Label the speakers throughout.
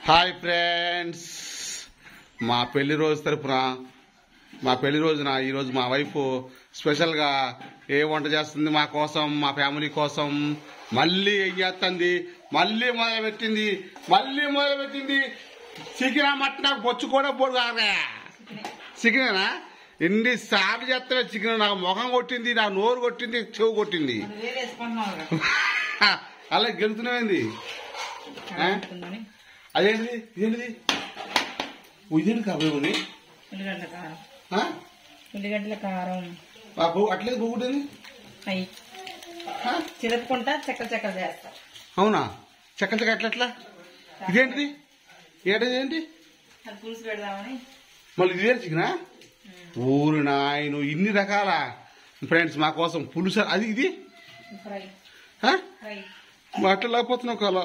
Speaker 1: Hi friends మా పెళ్లి రోజు తరపున మా పెళ్లి రోజున ఈరోజు మా వైఫ్ స్పెషల్గా ఏ వంట చేస్తుంది మా కోసం మా ఫ్యామిలీ కోసం మళ్ళీ ఎయ్యేస్తుంది మళ్ళీ మొదలు పెట్టింది మళ్ళీ మొదలు పెట్టింది చికెన్ మటన్ నాకు బొచ్చు కూడా పోడు కాగా చికెనేనా ఎన్ని సార్లు చేస్తావే చికెన్ నాకు ముఖం కొట్టింది నా నోరు కొట్టింది చెవు కొట్టింది
Speaker 2: అది వేరే వేసుకుంటున్నావు కదా.
Speaker 1: అలా గెలుతున్నాయింది ఆ?
Speaker 2: ఉంటుందని.
Speaker 1: అదేంటిది ఇదేంటిది ఇదేంటి కాబట్టి
Speaker 2: ఉల్లిగడ్డల కారం ఉల్లిగడ్డల కారం
Speaker 1: బాబు అట్లేదు పోగుంటుంది
Speaker 2: అవి చిలుపుకుంటా చెక్కలు చెక్కలు చేస్తా
Speaker 1: అవునా చెక్క చెక్క ఎట్లా ఎట్లా ఇదేంటిది ఏంటిది ఏంటి
Speaker 2: అది పులుసు పెడదామని
Speaker 1: మళ్ళీ ఇదే చికెనా ఊరు నాయను ఇన్ని రకాల ఫ్రెండ్స్ మా కోసం పులుసు అది ఇది
Speaker 2: ఫ్రై
Speaker 1: ఆ?
Speaker 2: ఫ్రై
Speaker 1: మట్ట లేకపోతున్నావు కల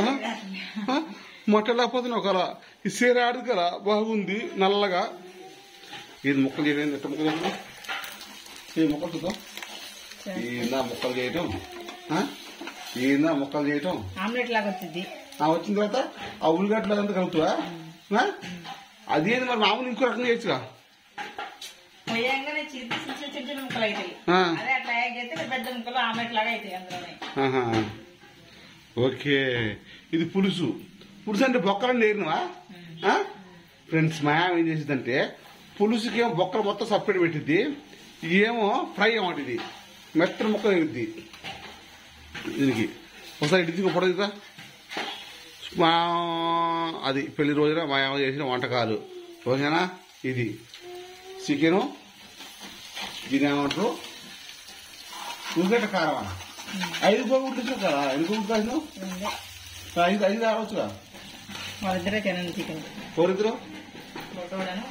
Speaker 1: మట్ట లేకపోతున్నావు కల ఈ సీర ఆడదు కదా బాగుంది నల్లగా ఇది ముక్కలు చేయడం ఎట్ట ముక్కలు చేయడం ఈ ముక్కలు చూద్దాం ఈయన ముక్కలు చేయటం ఆ? ఈయన ముక్కలు చేయటం
Speaker 2: ఆమ్లెట్ లాగా వచ్చింది
Speaker 1: ఆ వచ్చిన తర్వాత ఆ ఉల్లిగడ్డలు అంతా కలుగుతావా ఆ? అదేంది మరి మామూలు ఇంకో రకంగా చేయొచ్చుగా
Speaker 2: పోయంగానే చిన్న చిన్న చిన్న చిన్న ముక్కలు అవుతాయి
Speaker 1: ఆ.
Speaker 2: అదే అట్లా అయితే పెద్ద ముక్కలు ఆమ్లెట్ లాగా అవుతాయి అందులోనే
Speaker 1: ఆహా. ఓకే ఇది పులుసు పులుసు అంటే బొక్కలని నేరినవా ఫ్రెండ్స్ మా ఆమె ఏం చేసిందంటే పులుసుకి ఏమో బొక్కలు మొత్తం సపరేట్ పెట్టిద్ది ఏమో ఫ్రై అన్నమాట ఇది మెత్తని ముక్క తెగుద్ది దీనికి ఒకసారి ఇటు తీసుకో పొడవుగా మా అది పెళ్లి రోజున మా అమ్మ చేసిన వంటకాలు ఓకేనా ఇది చికెను దీని ఏమంటారు ఉల్లిగడ్డ కారమా ఐదు గోగుంటు కదా ఎన్ని గోగుంటు కాదు
Speaker 2: ఉంది.
Speaker 1: ఐదు ఐదు రావచ్చుగా
Speaker 2: వాళ్ళిద్దరే తినండి చికెన్
Speaker 1: కోరిద్దరు
Speaker 2: ఫోటోలను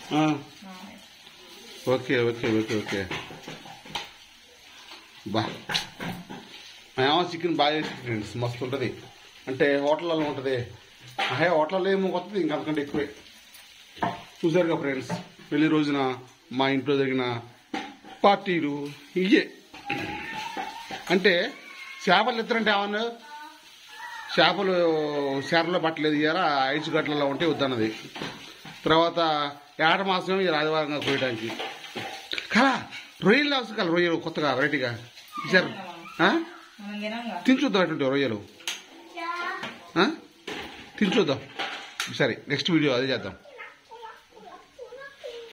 Speaker 1: ఓకే ఓకే ఓకే ఓకే బా మేము చికెన్ బాగా చేసి ఫ్రెండ్స్ మస్తు ఉంటుంది అంటే హోటళ్ళలో ఉంటుంది అహే హోటల్లో ఏమో కొత్తది ఇంకా అంతకంటే ఎక్కువే చూసారుగా ఫ్రెండ్స్ పెళ్లి రోజున మా ఇంట్లో జరిగిన పార్టీలు ఇయే అంటే చేపలు ఎత్తారంటే ఏమన్నా చేపలు చేపలో పట్టలేదు ఇయ్యారా ఐసు గట్లలో ఉంటే వద్దన్నది తర్వాత ఏట మాసం ఇది ఆదివారంగా కోయడానికి కలా రొయ్యలు అవసరం కదా రొయ్యలు కొత్తగా వెరైటీగా ఇచ్చారు ఆ?
Speaker 2: మనం తినంగా
Speaker 1: తినచూద్దాం అటువంటి రొయ్యలు ఆ? తినచూద్దాం సరే నెక్స్ట్ వీడియో అదే చేద్దాం